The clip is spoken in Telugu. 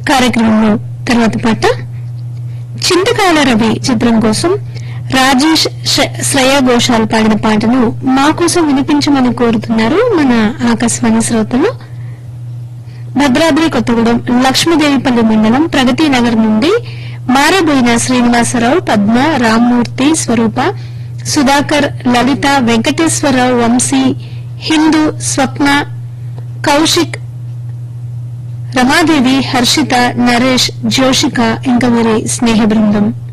కార్యక్రమంలో తర్వాత పాట చింతకాల రవి చిత్రం కోసం రాజేష్ శ్ర- శ్రేయా ఘోషాల్ పాడిన పాటను మా కోసం వినిపించమని కోరుతున్నారు మన ఆకాశవాణి శ్రోతలు భద్రాద్రి కొత్తగూడెం లక్ష్మీదేవిపల్లి మండలం ప్రగతి నగర్ నుండి మారబోయిన శ్రీనివాసరావు పద్మ రామ్మూర్తి స్వరూప సుధాకర్ లలిత వెంకటేశ్వరరావు వంశీ హిందూ స్వప్న కౌశిక్ రమాదేవి హర్షిత నరేష్ జోషిక ఇంకా మరి స్నేహ బృందం